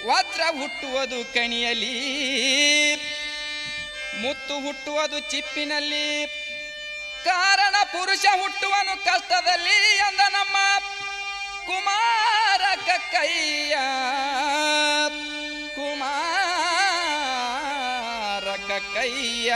ವಜ್ರ ಹುಟ್ಟುವುದು ಕಣಿಯಲ್ಲಿ ಮುತ್ತು ಹುಟ್ಟುವುದು ಚಿಪ್ಪಿನಲ್ಲಿ ಕಾರಣ ಪುರುಷ ಹುಟ್ಟುವನು ಕಷ್ಟದಲ್ಲಿ ಎಂದ ನಮ್ಮ ಕುಮಾರ ಕಕ್ಕಯ್ಯ ಕುಮಾರ ಕಕ್ಕಯ್ಯ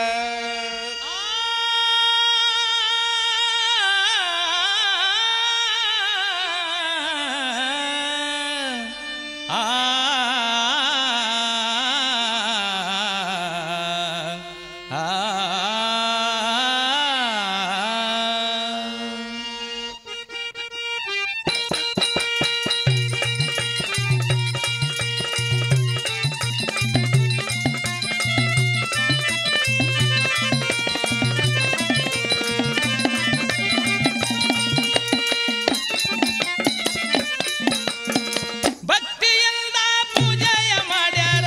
ಭಕ್ತಿಯಿಂದ ಪೂಜೆಯ ಮಾಡ್ಯಾರ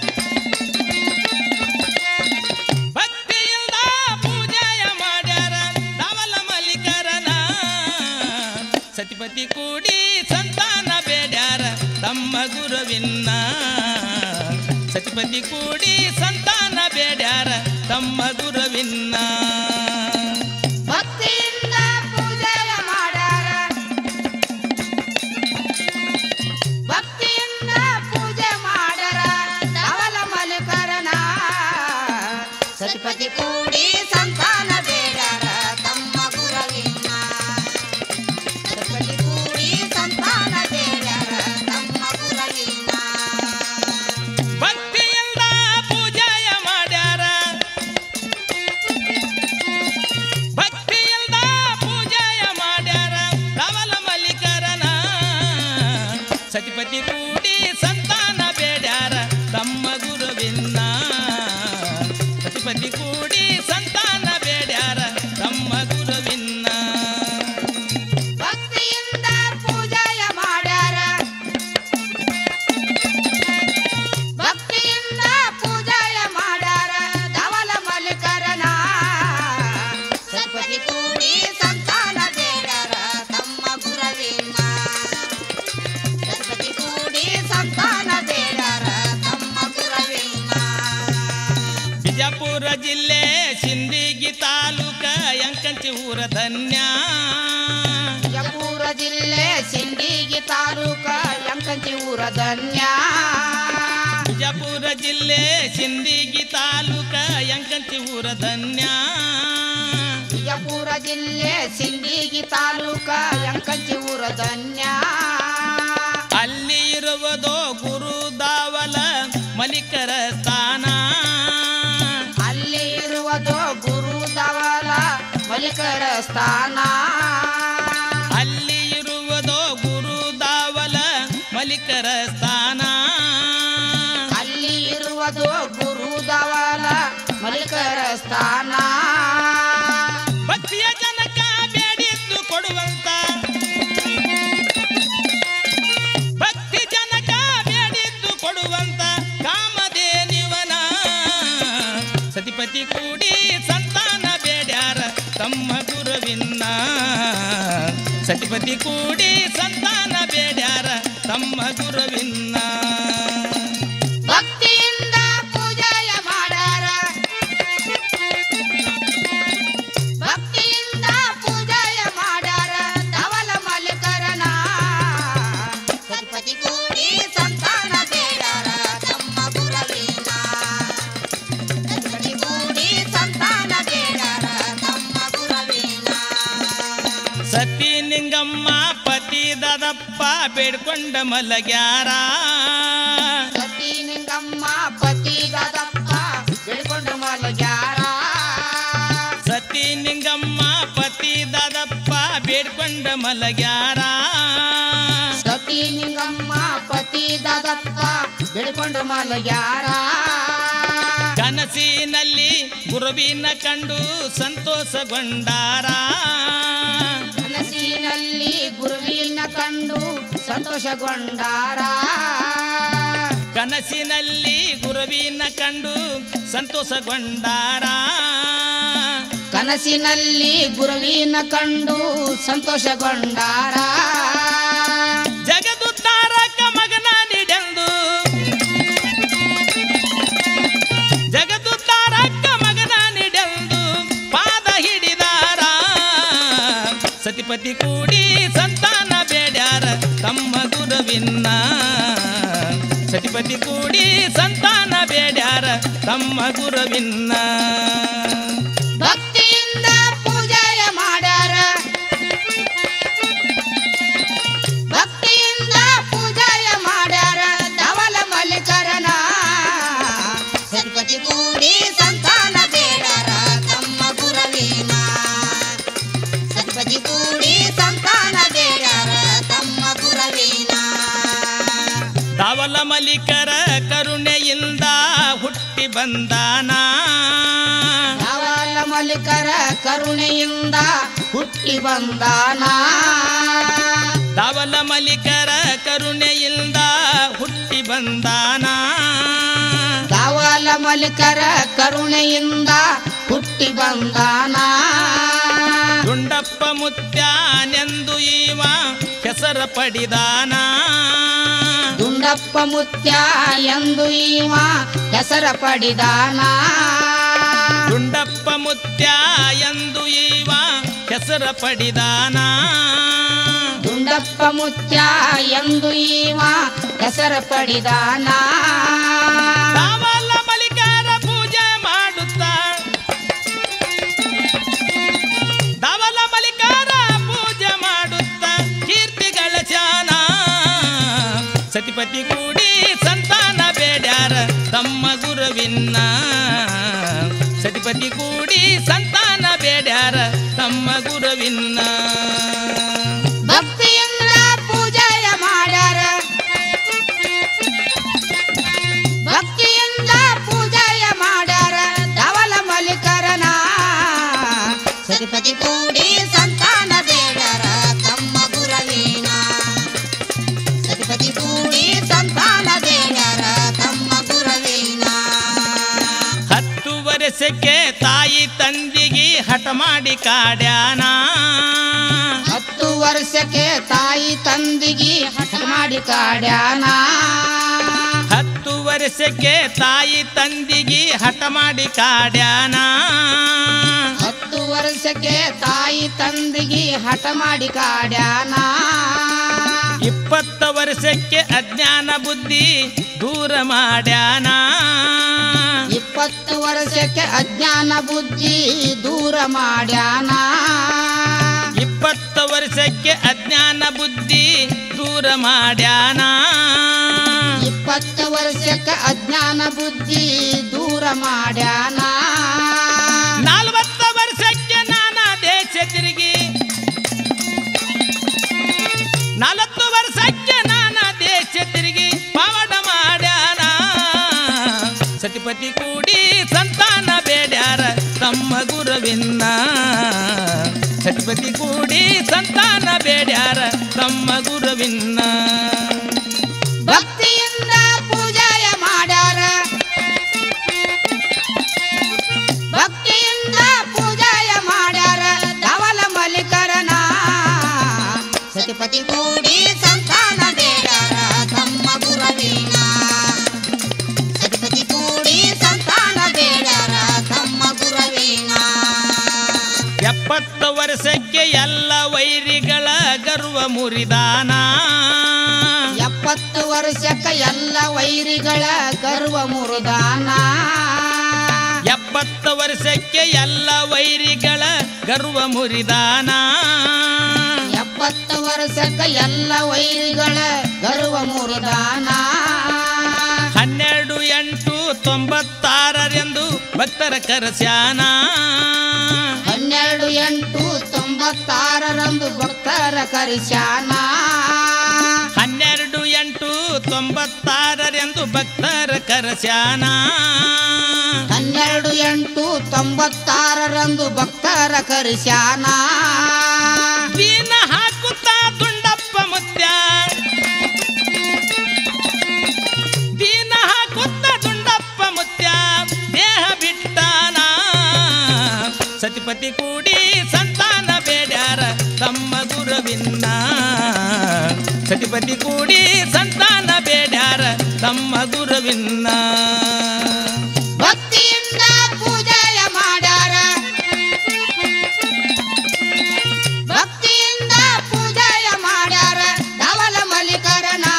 ಭಕ್ತಿಯಿಂದ ಪೂಜೆಯ ಮಾಡ್ಯಾರ ಧವಲ ಮಲ್ಲಿಕರನ ಸತಿಪತಿ ಕೂಡಿ ಸಂತಾನ ಬೇಡ್ಯಾರ ತಮ್ಮ ಗುರುವಿನ್ನ ಸತಿಪತಿ ಕೂಡಿ ಸಂತಾನ ಬೇಡ್ಯಾರ ತಮ್ಮ ಗುರುವಿನ್ನ ಭಕ್ತಿಯಿಂದ ಪೂಜೆಯ ಮಾಡ್ಯಾರ ಭಕ್ತಿಯಿಂದ ಪೂಜೆ ಮಾಡ್ಯಾರ ಧವಲ ಮಲಿಕರನ ಸತಿಪತಿ ಕೂಡಿ ಸಂತಾನ ಬೇಡಾರ ತಮ್ಮ ಗುರುವಿನ ಸತಿಪತಿ ಕೂಡಿ ಸಂತಾನ ಬೇಡಾರ ತಮ್ಮ ಗುರುವಿನ ಭಕ್ತಿಯಿಂದ ಪೂಜೆಯ ಮಾಡ್ಯಾರ ಭಕ್ತಿಯಿಂದ ಪೂಜೆಯ ಮಾಡ್ಯಾರ ಧವಲ ಮಲ್ಲಿಕರನ ಸತಿಪತಿ ಕೂಡಿ ಸಂತಾನ ಬೇಡ್ಯಾರ ತಮ್ಮ ಗುರುವಿನ್ನ ಸತಿಪತಿ ಕೂಡಿ ಸಂತಾನ ಬೇಡ್ಯಾರ ತಮ್ಮ ಗುರುವಿನ್ನ ಭಕ್ತಿಯಿಂದ ಪೂಜೆಯ ಮಾಡ್ಯಾರ ಭಕ್ತಿಯಿಂದ ಪೂಜೆಯ ಮಾಡ್ಯಾರ ಧವಲ ಮಲ್ಲಿಕರನ ಸತ್ಪತಿ ಕೂಡಿ ಸಂತಾನ ಬೇಡಾರ ತಮ್ಮ ಗುರವಿನ ಸತ್ಪತಿ ಕೂಡಿ ಸಂತಾನ ಬೇಡಾರ ತಮ್ಮ ಗುರವಿನ ಬಿಜಾಪುರ ಜಿಲ್ಲೆ ಸಿಂದಗಿ ತಾಲೂಕ ಯಂಕಂಚಿ ಊರ ಧನ್ಯ ವಿಜಯಪುರ ಜಿಲ್ಲೆ ಸಿಂಡಿಗಿ ತಾಲೂಕ ಯಂಕಂಚಿ ಊರ ಧನ್ಯ ಬಿಜಾಪುರ ಜಿಲ್ಲೆ ಸಿಂದಗಿ ತಾಲೂಕ ಯಂಕಂಚಿ ಊರ ಧನ್ಯ ವಿಜಯಪುರ ಜಿಲ್ಲೆ ಸಿಂಡಿಗಿ ತಾಲೂಕ ಯಂಕಂಚಿ ಊರ ಧನ್ಯ ಅಲ್ಲಿ ಇರುವುದೋ ಗುರು ದಾವಲ ಮಲಿಕರ ಸ್ಥಾನ ಅಲ್ಲಿ ಇರುವುದು ಗುರು ದವಲ ಮಲಿಕರ ಸ್ಥಾನ ಅಲ್ಲಿ ಇರುವುದೋ ಗುರು ದಾವಲ ಮಲಿಕರ ಸ್ಥಾನ ಅಲ್ಲಿ ಇರುವುದು ಗುರು ದವಲ ಮಲಿಕರ ಸ್ಥಾನ ಭಕ್ತಿಯ ಜನಕ ಬೇಡಿದ್ದು ಕೊಡುವಂತ ಭಕ್ತಿ ಜನಕ ಬೇಡಿದ್ದು ಕೊಡುವಂತ ಕಾಮಧೇನಿವನ ಸತಿಪತಿ ಕೂಡಿ ಸಂತಾನ ಬೇಡ್ಯಾರ ತಮ್ಮ ಗುರುವಿನ್ನ ಸತಿಪತಿ ಕೂಡಿ ಸಂತಾನ ಬೇಡ್ಯಾರ ತಮ್ಮ ಗುರುವಿನ್ನ ಭಕ್ತಿಯಿಂದ ಪೂಜೆಯ ಮಾಡ್ಯಾರ ಭಕ್ತಿಯಿಂದ ಪೂಜೆಯ ಮಾಡ್ಯಾರ ಧವಲ ಮಲ್ಲಿಕರನ ಸತಿಪತಿ ಕೂಡಿ ಸಂತಾನ ಬೇಡಾರ ತಮ್ಮ ಗುರವಿನ ಸತಿಪತಿ ಕೂಡಿ ಸಂತಾನ ಬೇಡಾರ ತಮ್ಮ ಗುರವಿನ ಸತಿ ನಿಂಗಮ್ಮ ಪತಿ ದದಪ್ಪ ಬೇಡ್ಕೊಂಡ ಮಲಗ್ಯಾರ ಸತಿ ನಿಂಗಮ್ಮ ಪತಿ ದದಪ್ಪ ಬೆಳ್ಕೊಂಡು ಮಲಗ್ಯಾರ ಸತಿ ನಿಂಗಮ್ಮ ಪತಿ ದದಪ್ಪ ಬೇಡ್ಕೊಂಡ ಮಲಗ್ಯಾರ ಸತಿ ನಿಂಗಮ್ಮ ಪತಿ ದದಪ್ಪ ಬೆಳ್ಕೊಂಡು ಮಲಗ್ಯಾರ ಕನಸಿನಲ್ಲಿ ಗುರುವಿನ ಕಂಡು ಸಂತೋಷಗೊಂಡಾರ ಕನಸಿನಲ್ಲಿ ಗುರುವಿನ ಕಂಡು ಸಂತೋಷಗೊಂಡಾರ ಕನಸಿನಲ್ಲಿ ಗುರುವಿನ ಕಂಡು ಸಂತೋಷಗೊಂಡಾರ ಕನಸಿನಲ್ಲಿ ಗುರುವಿನ ಕಂಡು ಸಂತೋಷಗೊಂಡಾರ ಜಗದುದ್ಧಾರಕ ಮಗನ ನಿಡೆಂದು ಗುರುವಿನ್ನ ಸತಿಪತಿ ಕೂಡಿ ಸಂತಾನ ಬೇಡ್ಯಾರ ತಮ್ಮ ಗುರುವಿನ್ನ ಭಕ್ತಿಯಿಂದ ಪೂಜೆಯ ಮಾಡ್ಯಾರ ಭಕ್ತಿಯಿಂದ ಪೂಜೆಯ ಮಾಡ್ಯಾರ ಧವಲ ಮಲ್ಲಿಕರನ ಸತಿಪತಿ ಕೂಡಿ ಸಂತಾನ ಬೇಡಾರ ತಮ್ಮ ಗುರವಿನ ಸತಿಪತಿ ಕೂಡಿ ಸಂತಾನ ಬೇಡಾರ ತಮ್ಮ ಗುರವಿನ ದಾವಲ ಮಲಿಕರ ಕರುಣೆಯಿಂದ ಹುಟ್ಟಿ ಬಂದಾನ ಧವಲ ಮಲ್ಲಿಕರ ಕರುಣೆಯಿಂದ ಹುಟ್ಟಿ ಬಂದಾನ ದಾವಲ ಮಲಿಕರ ಕರುಣೆಯಿಂದ ಹುಟ್ಟಿ ಬಂದಾನ ದಾವಾಲ ಮಲಿಕರ ಕರುಣೆಯಿಂದ ಹುಟ್ಟಿ ಬಂದಾನ ದುಂಡಪ್ಪ ಮುತ್ಯಾನೆಂದು ಈವ ಹೆಸರ ಪಡಿದಾನ ದುಂಡಪ್ಪ ಮುತ್ಯ ಎಂದು ಈವ ಹೆಸರ ಪಡಿದಾನ ದುಂಡಪ್ಪ ಮುತ್ಯ ಎಂದು ಈವ ಹೆಸರ ಪಡಿದಾನ ದುಂಡಪ್ಪ ಮುತ್ಯ ಎಂದು ಈವ ಹೆಸರ ಪಡಿದಾನ ದಾವಲ ಮಲಿಕರ ಪೂಜೆ ಮಾಡುತ್ತಾ ದಾವಲ ಮಲಿಕರ ಪೂಜೆ ಮಾಡುತ್ತಾ ಕೀರ್ತಿಗಳ ಚಾನ ಸತಿಪತಿ ಕೂಡಿ ಸಂತಾನ ಬೇಡ್ಯಾರ ತಮ್ಮ ಗುರುವಿನ್ನ ಸತಿಪತಿ ಕೂಡಿ ಸಂತಾನ ಬೇಡ್ಯಾರ ತಮ್ಮ ಗುರುವಿನ್ನ ಭಕ್ತಿಯಿಂದ ಪೂಜೆಯ ಮಾಡ್ಯಾರ ಭಕ್ತಿಯಿಂದ ಪೂಜೆಯ ಮಾಡ್ಯಾರ ಧವಲ ಮಲ್ಲಿಕರನ ಸತಿಪತಿ ಕೂಡಿ ಸಂತಾನ ಬೇಡರ ತಮ್ಮ ಗುರವೀನ ಸತಿಪತಿ ಕೂಡಿ ಸಂತಾನ ಬೇಡರ ತಮ್ಮ ಗುರವೀನ ಹತ್ತು ವರ್ಷಕ್ಕೆ ತಾಯಿ ತಂದಿಗೆ ಹಠ ಮಾಡಿ ಕಾಡ್ಯಾನ ಹತ್ತು ವರ್ಷಕ್ಕೆ ತಾಯಿ ತಂದಿಗಿ ಹಠ ಮಾಡಿ ಕಾಡ್ಯಾನ ಹತ್ತು ವರ್ಷಕ್ಕೆ ತಾಯಿ ತಂದಿಗೆ ಹಠ ಮಾಡಿ ಕಾಡ್ಯಾನ ಹತ್ತು ವರ್ಷಕ್ಕೆ ತಾಯಿ ತಂದಿಗಿ ಹಠ ಮಾಡಿ ಕಾಡ್ಯಾನ ಇಪ್ಪತ್ತು ವರ್ಷಕ್ಕೆ ಅಜ್ಞಾನ ಬುದ್ಧಿ ದೂರ ಮಾಡ್ಯಾನ ಇಪ್ಪತ್ತು ವರ್ಷಕ್ಕೆ ಅಜ್ಞಾನ ಬುದ್ಧಿ ದೂರ ಮಾಡ್ಯಾನ ಇಪ್ಪತ್ತು ವರ್ಷಕ್ಕೆ ಅಜ್ಞಾನ ಬುದ್ಧಿ ದೂರ ಮಾಡ್ಯಾನ ಇಪ್ಪತ್ತು ವರ್ಷಕ್ಕೆ ಅಜ್ಞಾನ ಬುದ್ಧಿ ದೂರ ಮಾಡ್ಯಾನ ನಲವತ್ತು ವರ್ಷಕ್ಕೆ ನಾನಾ ದೇಶ ತಿರುಗಿ ನಲವತ್ತು ವರ್ಷಕ್ಕೆ ನಾನಾ ದೇಶ ತಿರುಗಿ ಪವಾಡ ಮಾಡ್ಯಾನ ಸತಿಪತಿ ಕೂಡಿ ಸಂತಾನ ಬೇಡ್ಯಾರ ತಮ್ಮ ಗುರುವಿನ್ನ ಸತಿಪತಿ ಕೂಡಿ ಸಂತಾನ ಬೇಡ್ಯಾರ ತಮ್ಮ ಗುರುವಿನ್ನ ಭಕ್ತಿಯಿಂದ ಪೂಜೆಯ ಮಾಡ್ಯಾರ ಭಕ್ತಿಯಿಂದ ಪೂಜೆಯ ಮಾಡ್ಯಾರ ಧವಲ ಮಲ್ಲಿಕರನ ಸತಿಪತಿ ಕೂಡಿ ಸಂತಾನ ಬೇಡಾರ ತಮ್ಮ ಗುರವೀನ ಸತಿಪತಿ ಕೂಡಿ ಸಂತಾನ ಬೇಡಾರ ತಮ್ಮ ಗುರವೀನ ಎಪ್ಪತ್ತು ವರ್ಷಕ್ಕೆ ಎಲ್ಲ ವೈರಿಗಳ ಗರ್ವ ಮುರಿದಾನ ಎಪ್ಪತ್ತು ವರ್ಷಕ್ಕ ಎಲ್ಲ ವೈರಿಗಳ ಗರ್ವ ಮುರುದಾನ ಎಪ್ಪತ್ತು ವರ್ಷಕ್ಕೆ ಎಲ್ಲ ವೈರಿಗಳ ಗರ್ವ ಮುರಿದಾನ ಎಪ್ಪತ್ತು ವರ್ಷಕ್ಕ ಎಲ್ಲ ವೈರಿಗಳ ಗರ್ವ ಮುರುದಾನ ಹನ್ನೆರಡು ಎಂಟು ತೊಂಬತ್ತಾರರೆಂದು ಭಕ್ತರ ಕರಸ್ಯಾನ ಹನ್ನೆರಡು ಎಂಟು ತೊಂಬತ್ತಾರರಂದು ಭಕ್ತರ ಕರಿಸ್ಯಾನ ಹನ್ನೆರಡು ಎಂಟು ತೊಂಬತ್ತಾರರೆಂದು ಭಕ್ತರ ಕರಸ್ಯಾನ ಹನ್ನೆರಡು ಎಂಟು ತೊಂಬತ್ತಾರರಂದು ಭಕ್ತರ ಕರಿಸ್ಯಾನ ದೀನ ಹಾಕುತ್ತಾ ದುಂಡಪ್ಪ ಮುತ್ಯ ದೀನ ಹಾಕುತ್ತಾ ದುಂಡಪ್ಪ ಮುತ್ಯ ದೇಹ ಬಿಟ್ಟಾನ ಸತಿಪತಿ ಕೂಡಿ ಸಂತಾನ ಬೇಡ್ಯಾರ ತಮ್ಮ ಗುರುವಿನ್ನ ಸತಿಪತಿ ಕೂಡಿ ಸಂತಾನ ಬೇಡ್ಯಾರ ತಮ್ಮ ಗುರುವಿನ್ನ ಭಕ್ತಿಯಿಂದ ಪೂಜೆಯ ಮಾಡ್ಯಾರ ಭಕ್ತಿಯಿಂದ ಪೂಜೆಯ ಮಾಡ್ಯಾರ ಧವಲ ಮಲ್ಲಿಕರನ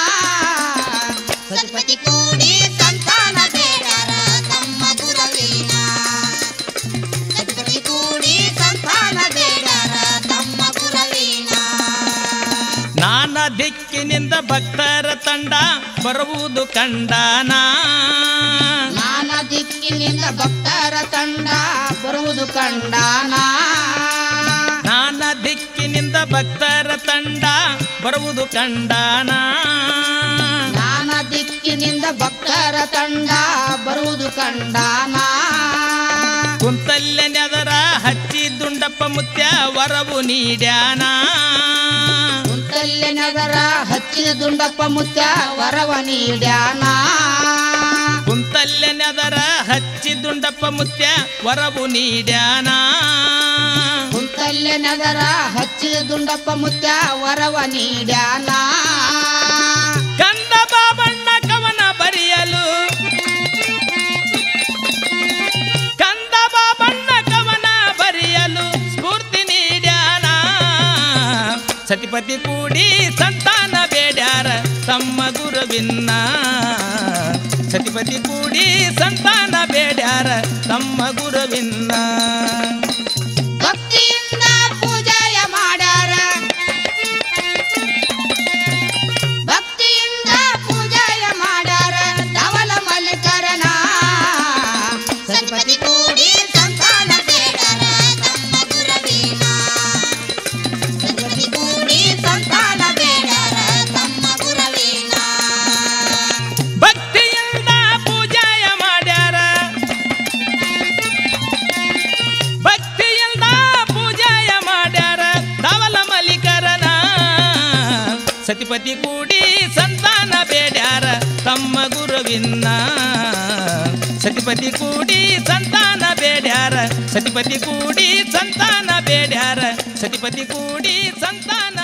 ದಿಕ್ಕಿನಿಂದ ಭಕ್ತರ ತಂಡ ಬರುವುದು ಕಂಡಾನ ನಾನಾ ದಿಕ್ಕಿನಿಂದ ಭಕ್ತರ ತಂಡ ಬರುವುದು ಕಂಡಾನ ನಾನಾ ದಿಕ್ಕಿನಿಂದ ಭಕ್ತರ ತಂಡ ಬರುವುದು ಕಂಡಾನ ನಾನಾ ದಿಕ್ಕಿನಿಂದ ಭಕ್ತರ ತಂಡ ಬರುವುದು ಕಂಡಾನ ಕುಂತಲ್ಲೆ ನೆದರ ಹಚ್ಚಿ ದುಂಡಪ್ಪ ಮುತ್ಯ ವರವು ನೀಡ್ಯಾನ ಕುಂತಲ್ಲೆ ನಗರ ಹಚ್ಚಿದ ದುಂಡಪ್ಪ ಮುತ್ಯ ವರವ ನೀಡ್ಯಾನ ಕುಂತಲ್ಲೆ ನೆದರ ಹಚ್ಚಿ ದುಂಡಪ್ಪ ಮುತ್ಯ ವರವು ನೀಡ್ಯಾನ ಕುಂತಲ್ಲೆ ನಗರ ಹಚ್ಚಿದ ದುಂಡಪ್ಪ ಮುತ್ಯ ವರವ ನೀಡ್ಯಾನ ಕಂದ ಬಾಬಣ್ಣ ಕವನ ಬರೆಯಲು ಕಂದ ಬಾಬಣ್ಣ ಕವನ ಬರೆಯಲು ಸ್ಫೂರ್ತಿ ನೀಡ್ಯಾನ ಸತಿಪತಿ ಕೂಡಿ ಸಂತಾನ ಬೇಡ್ಯಾರ ತಮ್ಮ ಗುರುವಿನ್ನ ಸತಿಪತಿ ಕೂಡಿ ಸಂತಾನ ಬೇಡ್ಯಾರ ತಮ್ಮ ಗುರುವಿನ್ನ ಭಕ್ತಿಯಿಂದ ಪೂಜೆಯ ಮಾಡ್ಯಾರ ಭಕ್ತಿಯಿಂದ ಪೂಜೆಯ ಮಾಡ್ಯಾರ ಧವಲ ಮಲ್ಲಿಕರನ ಸತಿಪತಿ ಕೂಡಿ ಸಂತಾನ ಬೇಡರ ತಮ್ಮ ಗುರುವಿನ ಸತಿಪತಿ ಕೂಡಿ ಸಂತಾನ ಬೇಡರ ತಮ್ಮ ಗುರುವಿನ ಭಕ್ತಿಯಿಂದ ಪೂಜೆಯ ಮಾಡ್ಯಾರ ಭಕ್ತಿಯಿಂದ ಪೂಜೆಯ ಮಾಡ್ಯಾರ ಧವಲ ಮಲ್ಲಿಕರನ ಸತಿಪತಿ ಕೂಡಿ ಸಂತಾನ ಬೇಡ್ಯಾರ ತಮ್ಮ ಗುರುವಿನ್ನ ಸತಿಪತಿ ಕೂಡಿ ಸಂತಾನ ಬೇಡ್ಯಾರ ಸತಿಪತಿ ಕೂಡಿ ಸಂತಾನ ಬೇಡ್ಯಾರ ಸತಿಪತಿ ಕೂಡಿ ಸಂತಾನ